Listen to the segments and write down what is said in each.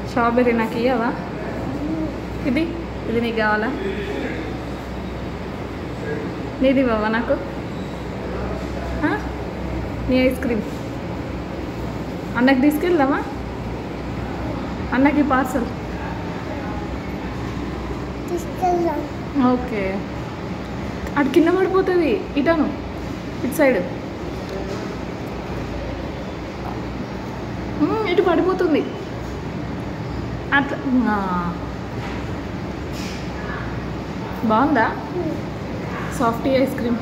Strawberry నాకు ఇయ్యవా ఇది ఇది నీకు కావాలా నీది ఇవ్వవా నాకు ఆ? నీ ఐస్ క్రీమ్ అన్నకి తీసుకెళ్దామా అన్నకి పార్సల్ తీసుకెళ్దాం ఓకే అటు కింద పడిపోతుంది ఇటాను ఇటు సైడ్ మ్మ్, ఇటు పడిపోతుంది అట్లా ఆ. బాగుందా సాఫ్టీ ఐస్ క్రీమ్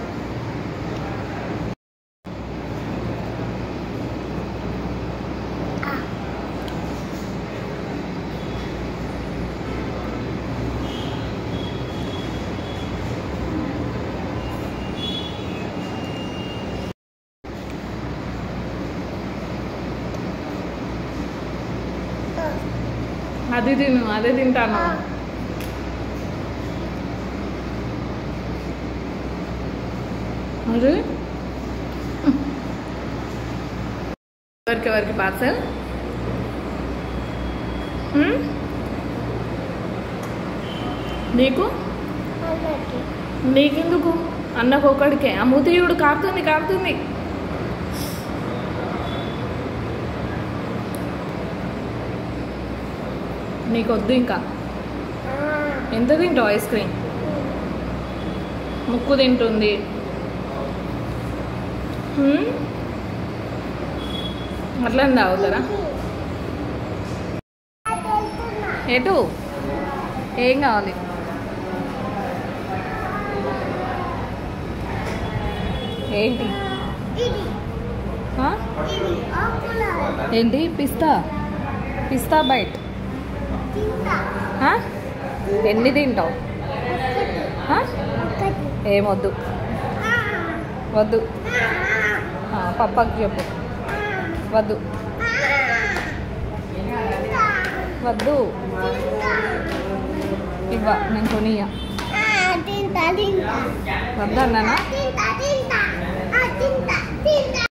అది తిను అదే తింటాను అరే ఎవరికి ఎవరికి పార్సల్ నీకు అన్నకి నీకెందుకు అన్నకు ఒకడికే ఆ మూతియుడు కారుతుంది కారుతుంది నీకు వద్దు ఇంకా ఎంత తింటావు ఐస్ క్రీమ్ ముక్కు తింటుంది హ్మ్? అట్లా తాగుతారా ఎటు ఏం కావాలి ఏంటి ఇది ఆ? ఇది ఆకులా ఏంటి పిస్తా పిస్తా బైట్ తింటా ఆ? ఎన్ని తింటావు ఆ? ఒకటి ఏమొద్దు ఆ, వద్దు ఆ, ఆ, పప్పకి చెప్పు వద్దు ఆ, తింటా వద్దు తింటా ఇవ్వ నేను కొనియా ఆ, తింటా తింటా వద్దన్నానా తింటా తింటా ఆ, తింటా తింటా